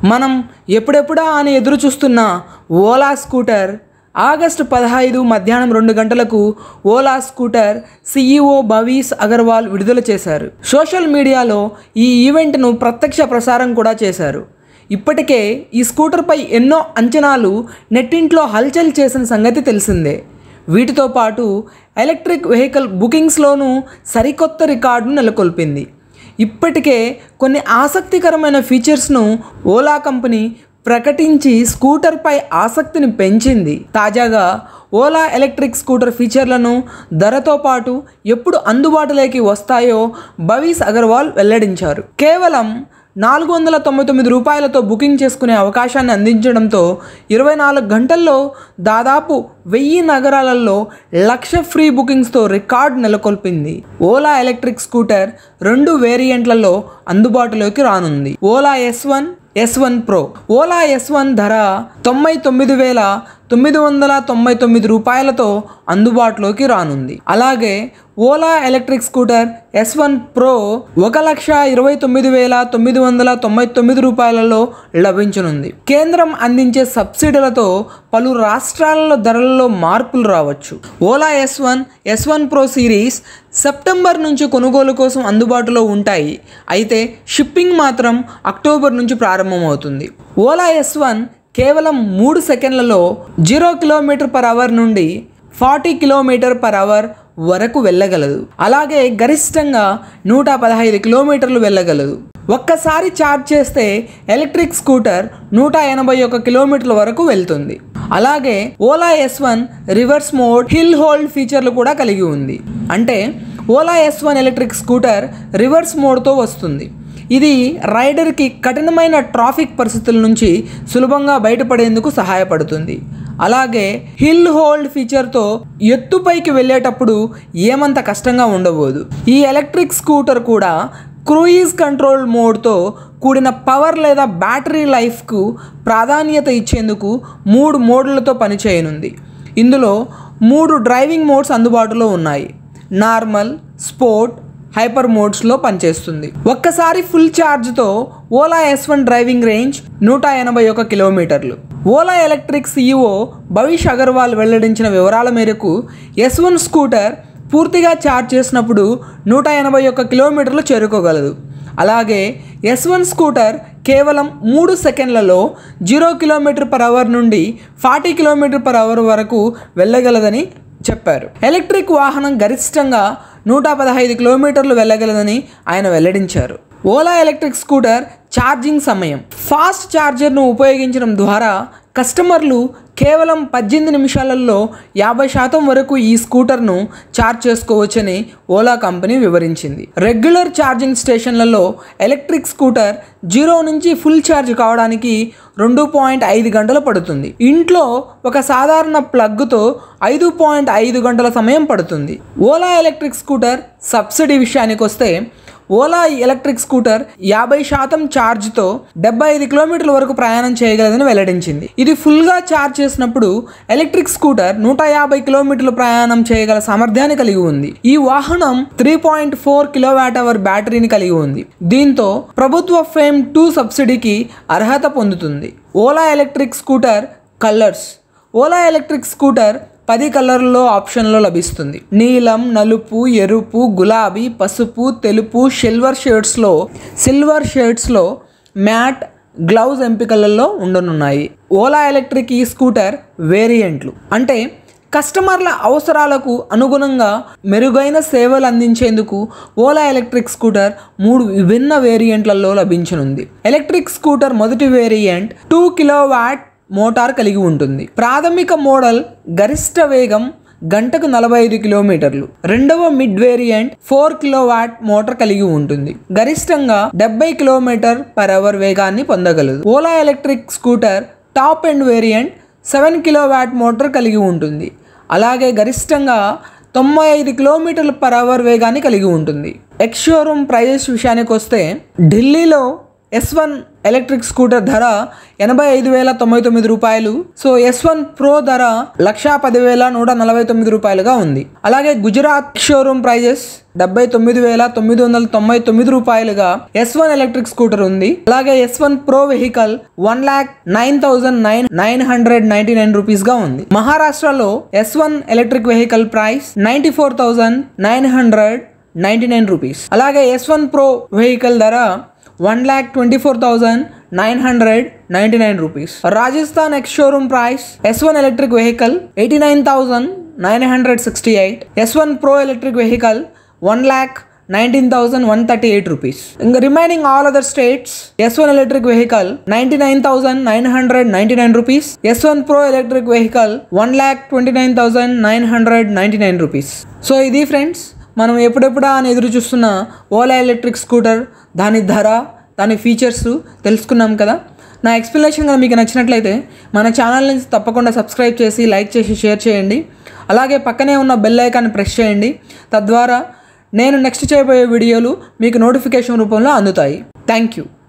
మనం ఎప్పుడెప్పుడా అని ఎదురు చూస్తున్న ఓలా స్కూటర్ ఆగస్టు పదహైదు మధ్యాహ్నం రెండు గంటలకు Ola scooter CEO Bhavish Aggarwal విడుదల చేశారు సోషల్ మీడియాలో ఈ ఈవెంట్ను ప్రత్యక్ష ప్రసారం కూడా చేశారు ఇప్పటికే ఈ స్కూటర్పై ఎన్నో అంచనాలు నెట్టింట్లో హల్చల్ చేసిన సంగతి తెలిసిందే వీటితో పాటు ఎలక్ట్రిక్ వెహికల్ బుకింగ్స్లోనూ సరికొత్త రికార్డును నెలకొల్పింది ఇప్పటికే కొన్ని ఆసక్తికరమైన ఫీచర్స్ను ఓలా కంపెనీ ప్రకటించి స్కూటర్పై ఆసక్తిని పెంచింది తాజాగా ఓలా ఎలక్ట్రిక్ స్కూటర్ ఫీచర్లను ధరతో పాటు ఎప్పుడు అందుబాటులోకి వస్తాయో భవీస్ అగర్వాల్ వెల్లడించారు కేవలం నాలుగు వందల తొంభై తొమ్మిది రూపాయలతో బుకింగ్ చేసుకునే అవకాశాన్ని అందించడంతో ఇరవై నాలుగు గంటల్లో దాదాపు వెయ్యి నగరాలలో లక్ష ఫ్రీ బుకింగ్స్తో రికార్డ్ నెలకొల్పింది ఓలా ఎలక్ట్రిక్ స్కూటర్ రెండు వేరియంట్లలో అందుబాటులోకి రానుంది Ola S one S one pro Ola S one ధర తొంభై తొమ్మిది వేల తొమ్మిది వందల తొంభై తొమ్మిది రూపాయలతో అందుబాటులోకి రానుంది అలాగే Ola electric scooter S one pro ఒక లక్ష ఇరవై తొమ్మిది వేల తొమ్మిది వందల తొంభై తొమ్మిది రూపాయలలో లభించనుంది కేంద్రం అందించే సబ్సిడీలతో పలు రాష్ట్రాలలో ధరలలో మార్పులు రావచ్చు Ola S one S one pro series September నుంచి కొనుగోలు కోసం అందుబాటులో ఉంటాయి అయితే షిప్పింగ్ మాత్రం అక్టోబర్ నుంచి ప్రారంభమవుతుంది ఓలా ఎస్ వన్ కేవలం మూడు సెకండ్లలో జీరో కిలోమీటర్ పర్ అవర్ నుండి ఫార్టీ కిలోమీటర్ పర్ అవర్ వరకు వెళ్ళగలదు అలాగే గరిష్టంగా నూట పదహైదు కిలోమీటర్లు వెళ్ళగలదు ఒక్కసారి ఛార్జ్ చేస్తే ఎలక్ట్రిక్ స్కూటర్ నూట ఎనభై ఒక్క కిలోమీటర్ల వరకు వెళ్తుంది అలాగే Ola S one reverse mode hill hold ఫీచర్లు కూడా కలిగి ఉంది అంటే Ola S one electric scooter reverse మోడ్తో వస్తుంది ఇది రైడర్కి కఠినమైన ట్రాఫిక్ పరిస్థితుల నుంచి సులభంగా బయటపడేందుకు సహాయపడుతుంది అలాగే హిల్ హోల్డ్ ఫీచర్తో ఎత్తుపైకి వెళ్ళేటప్పుడు ఏమంత కష్టంగా ఉండబోదు ఈ ఎలక్ట్రిక్ స్కూటర్ కూడా క్రూయిజ్ కంట్రోల్ మోడ్తో కూడిన పవర్ లేదా బ్యాటరీ లైఫ్కు ప్రాధాన్యత ఇచ్చేందుకు మూడు మోడ్లతో పనిచేయనుంది ఇందులో మూడు డ్రైవింగ్ మోడ్స్ అందుబాటులో ఉన్నాయి నార్మల్ స్పోర్ట్ హైపర్ మోడ్స్లో పనిచేస్తుంది ఒక్కసారి ఫుల్ ఛార్జ్తో Ola S one driving range నూట ఎనభై ఒక కిలోమీటర్లు Ola electric CEO Bhavish Aggarwal వెల్లడించిన వివరాల మేరకు ఎస్ వన్ స్కూటర్ పూర్తిగా ఛార్జ్ చేసినప్పుడు నూట ఎనభై ఒక్క కిలోమీటర్లు చేరుకోగలదు అలాగే ఎస్ వన్ స్కూటర్ కేవలం మూడు సెకండ్లలో జీరో కిలోమీటర్ పర్ అవర్ నుండి ఫార్టీ కిలోమీటర్ పర్ అవర్ వరకు వెళ్ళగలదని చెప్పారు ఎలక్ట్రిక్ వాహనం గరిష్టంగా నూట పదహైదు కిలోమీటర్లు వెళ్ళగలదని ఆయన వెల్లడించారు ఓలా ఎలక్ట్రిక్ స్కూటర్ ఛార్జింగ్ సమయం ఫాస్ట్ ఛార్జర్ను ఉపయోగించడం ద్వారా కస్టమర్లు కేవలం పద్దెనిమిది నిమిషాలలో యాభై శాతం వరకు ఈ స్కూటర్ను ఛార్జ్ చేసుకోవచ్చని ఓలా కంపెనీ వివరించింది రెగ్యులర్ ఛార్జింగ్ స్టేషన్లలో ఎలక్ట్రిక్ స్కూటర్ జీరో నుంచి ఫుల్ ఛార్జ్ కావడానికి రెండు పాయింట్ ఐదు గంటలు పడుతుంది ఇంట్లో ఒక సాధారణ ప్లగ్తో ఐదు పాయింట్ ఐదు గంటల సమయం పడుతుంది ఓలా ఎలక్ట్రిక్ స్కూటర్ సబ్సిడీ విషయానికి వస్తే ఓలా ఎలక్ట్రిక్ స్కూటర్ యాభై శాతం ఛార్జ్తో డెబ్బై ఐదు కిలోమీటర్ల వరకు ప్రయాణం చేయగలదని వెల్లడించింది ఇది ఫుల్గా ఛార్జ్ చేసినప్పుడు ఎలక్ట్రిక్ స్కూటర్ నూట యాభై కిలోమీటర్లు ప్రయాణం చేయగల సామర్థ్యాన్ని కలిగి ఉంది ఈ వాహనం three point four kilowatt hour బ్యాటరీని కలిగి ఉంది దీంతో ప్రభుత్వ ఫేమ్ టూ సబ్సిడీకి అర్హత పొందుతుంది Ola electric scooter colours Ola electric scooter పది కలర్లో ఆప్షన్లో లభిస్తుంది నీలం నలుపు ఎరుపు గులాబీ పసుపు తెలుపు సిల్వర్ షేడ్స్లో సిల్వర్ షేడ్స్లో మ్యాట్ గ్లౌజ్ ఎంపికలలో ఉండనున్నాయి ఓలా ఎలక్ట్రిక్ ఈ స్కూటర్ వేరియంట్లు అంటే కస్టమర్ల అవసరాలకు అనుగుణంగా మెరుగైన సేవలు అందించేందుకు ఓలా ఎలక్ట్రిక్ స్కూటర్ మూడు విభిన్న వేరియంట్లలో లభించనుంది ఎలక్ట్రిక్ స్కూటర్ మొదటి వేరియంట్ టూ కిలోవాట్ మోటార్ కలిగి ఉంటుంది ప్రాథమిక మోడల్ గరిష్ట వేగం గంటకు నలభై ఐదు కిలోమీటర్లు రెండవ mid variant four kilowatt motor కలిగి ఉంటుంది గరిష్టంగా డెబ్బై కిలోమీటర్ పర్ అవర్ వేగాన్ని పొందగలదు Ola electric scooter top end variant seven kilowatt motor కలిగి ఉంటుంది అలాగే గరిష్టంగా తొంభై ఐదు కిలోమీటర్ల పర్ అవర్ వేగాన్ని కలిగి ఉంటుంది ఎక్స్ షోరూమ్ ప్రైజెస్ విషయానికి వస్తే ఢిల్లీలో ఎస్ వన్ ఎలక్ట్రిక్ స్కూటర్ ధర ఎనభై ఐదు వేల తొంభై తొమ్మిది రూపాయలు సో ఎస్ వన్ ప్రో ధర లక్షా పదివేల నూట నలభై తొమ్మిది రూపాయలుగా ఉంది అలాగే గుజరాత్ షోరూమ్ ప్రైజెస్ డెబ్బై తొమ్మిది వేల తొమ్మిది వందల తొంభై తొమ్మిది రూపాయలుగా ఎస్ వన్ ఎలక్ట్రిక్ స్కూటర్ ఉంది అలాగే S one pro vehicle one lakh nine thousand nine nine hundred ninety nine rupees గా ఉంది మహారాష్ట్రలో S one electric vehicle price ninety four thousand nine hundred ninety nine rupees అలాగే ఎస్ వన్ ప్రో వెహికల్ ధర one lakh twenty four thousand nine hundred ninety nine rupees Rajasthan ex showroom price S one electric vehicle eighty nine thousand nine hundred sixty eight S one pro electric vehicle one lakh nineteen thousand one thirty eight rupees ఇంకా remaining all other states S one electric vehicle ninety nine thousand nine hundred ninety nine rupees S one pro electric vehicle one lakh twenty nine thousand nine hundred ninety nine rupees so ఇది friends మనం ఎప్పుడెప్పుడా అని ఎదురు చూస్తున్న Ola electric scooter దాని ధర దాని features తెలుసుకున్నాం కదా నా ఎక్స్ప్లెనేషన్ కనుక మీకు నచ్చినట్లయితే మన ఛానల్ని తప్పకుండా సబ్స్క్రైబ్ చేసి లైక్ చేసి షేర్ చేయండి అలాగే పక్కనే ఉన్న బెల్ ఐకాన్ని ప్రెస్ చేయండి తద్వారా నేను నెక్స్ట్ చేయబోయే వీడియోలు మీకు నోటిఫికేషన్ రూపంలో అందుతాయి థ్యాంక్ యూ